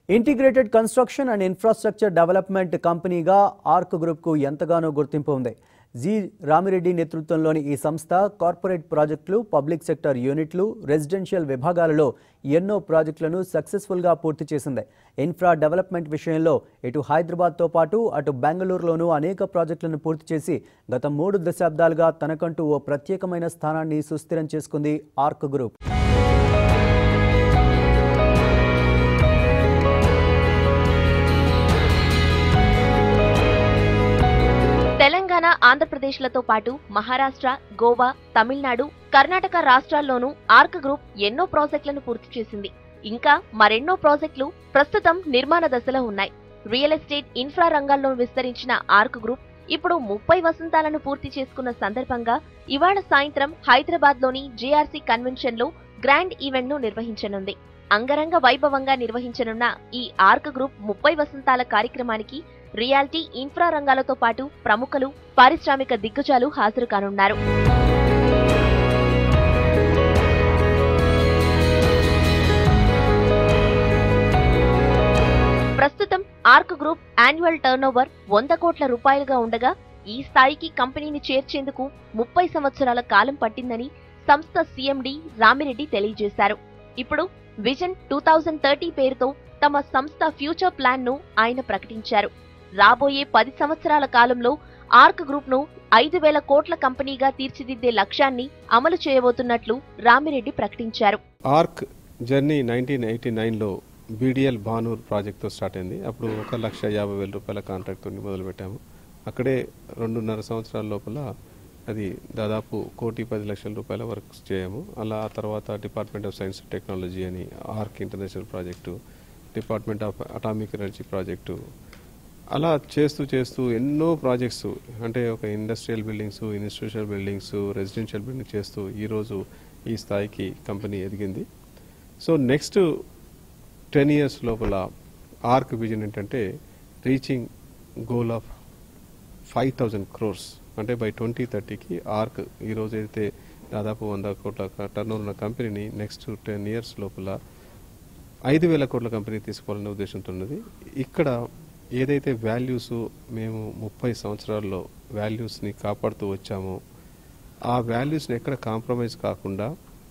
integrated construction and infrastructure development కంపెనీగా Arc గ్రూప్కు ఎంతగానో గుర్తింపు ఉంది జి రామిరెడ్డి నేతృత్వంలోని ఈ సంస్థ కార్పొరేట్ ప్రాజెక్టులు పబ్లిక్ సెక్టర్ యూనిట్లు రెసిడెన్షియల్ విభాగాలలో ఎన్నో ప్రాజెక్టులను సక్సెస్ఫుల్గా పూర్తి చేసింది ఇన్ఫ్రా డెవలప్మెంట్ విషయంలో ఇటు హైదరాబాద్తో పాటు అటు బెంగళూరులోనూ అనేక ప్రాజెక్టులను పూర్తి చేసి గత మూడు దశాబ్దాలుగా తనకంటూ ఓ ప్రత్యేకమైన స్థానాన్ని సుస్థిరం చేసుకుంది ఆర్క్ గ్రూప్ తెలంగాణ ఆంధ్రప్రదేశ్లతో పాటు మహారాష్ట్ర గోవా తమిళనాడు కర్ణాటక రాష్ట్రాల్లోనూ ఆర్క్ గ్రూప్ ఎన్నో ప్రాజెక్టులను పూర్తి చేసింది ఇంకా మరెన్నో ప్రాజెక్టులు ప్రస్తుతం నిర్మాణ దశలో ఉన్నాయి రియల్ ఎస్టేట్ ఇన్ఫ్రా రంగాల్లో విస్తరించిన ఆర్క్ గ్రూప్ ఇప్పుడు ముప్పై వసంతాలను పూర్తి చేసుకున్న సందర్భంగా ఇవాళ సాయంత్రం హైదరాబాద్ లోని జేఆర్సీ కన్వెన్షన్ లో గ్రాండ్ ఈవెంట్ ను నిర్వహించనుంది అంగరంగ వైభవంగా నిర్వహించనున్న ఈ ఆర్క్ గ్రూప్ ముప్పై వసంతాల కార్యక్రమానికి రియాలిటీ ఇన్ఫ్రా రంగాలతో పాటు ప్రముఖులు పారిశ్రామిక దిగ్గజాలు హాజరు కానున్నారు ప్రస్తుతం ఆర్క్ గ్రూప్ యాన్యువల్ టర్నోవర్ వంద కోట్ల రూపాయలుగా ఉండగా ఈ స్థాయికి కంపెనీని చేర్చేందుకు ముప్పై సంవత్సరాల కాలం పట్టిందని సంస్థ సీఎండి రామిరెడ్డి తెలియజేశారు ఇప్పుడు విజన్ టూ థౌజండ్ థర్టీ పేరుతో తమ సంస్థ ఫ్యూచర్ ప్లాన్ ను ఆయన ప్రకటించారు రాబోయే పది సంవత్సరాల కాలంలో ఆర్క్ గ్రూప్ ను ఐదు వేల కోట్ల కంపెనీగా తీర్చిదిద్దే లక్ష్యాన్ని అమలు చేయబోతున్నట్లు రామిరెడ్డి ప్రకటించారు ఆర్క్ జర్నీ నైన్టీన్ ఎయిటీ నైన్లో బీడిఎల్ బానూర్ ప్రాజెక్ట్తో స్టార్ట్ అయింది అప్పుడు ఒక లక్ష యాభై వేల రూపాయల కాంట్రాక్ట్తో మొదలుపెట్టాము అక్కడే రెండున్నర సంవత్సరాల లోపల అది దాదాపు కోటి పది లక్షల రూపాయల వర్క్ చేయము అలా ఆ తర్వాత department of science and technology అని Arc international project department of atomic energy project అలా చేస్తూ చేస్తూ ఎన్నో ప్రాజెక్ట్స్ అంటే ఒక industrial buildings institutional buildings residential building చేస్తూ ఈరోజు ఈ స్థాయికి కంపెనీ ఎదిగింది సో నెక్స్ట్ టెన్ ఇయర్స్ లోపల ఆర్క్ విజన్ ఏంటంటే reaching goal of five thousand crores అంటే బై ట్వంటీ థర్టీకి ఆర్క్ ఈరోజు అయితే దాదాపు వంద కోట్ల టర్న్ ఉన్న కంపెనీని నెక్స్ట్ టెన్ ఇయర్స్ లోపల ఐదు వేల కోట్ల కంపెనీ తీసుకోవాలనే ఉద్దేశంతో ఉన్నది ఇక్కడ ఏదైతే వాల్యూస్ మేము ముప్పై సంవత్సరాల్లో వాల్యూస్ని కాపాడుతూ వచ్చామో ఆ వాల్యూస్ని ఎక్కడ కాంప్రమైజ్ కాకుండా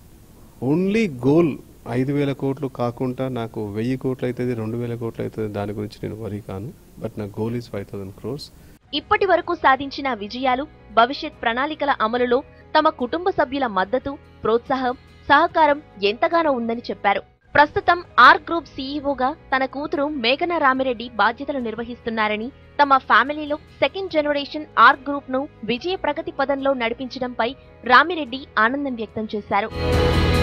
ఓన్లీ గోల్ ఐదు వేల కోట్లు కాకుండా నాకు వెయ్యి కోట్లు అవుతుంది రెండు వేల కోట్లు అవుతుంది దాని గురించి నేను వరి కాను బట్ నా goal is five thousand crores ఇప్పటి వరకు సాధించిన విజయాలు భవిష్యత్ ప్రణాళికల అమలులో తమ కుటుంబ సభ్యుల మద్దతు ప్రోత్సాహం సహకారం ఎంతగానో ఉందని చెప్పారు ప్రస్తుతం ఆర్ గ్రూప్ సీఈఓగా తన కూతురు మేఘన రామిరెడ్డి బాధ్యతలు నిర్వహిస్తున్నారని తమ ఫ్యామిలీలో సెకండ్ జనరేషన్ ఆర్ గ్రూప్ ను విజయ ప్రగతి పదంలో నడిపించడంపై రామిరెడ్డి ఆనందం వ్యక్తం చేశారు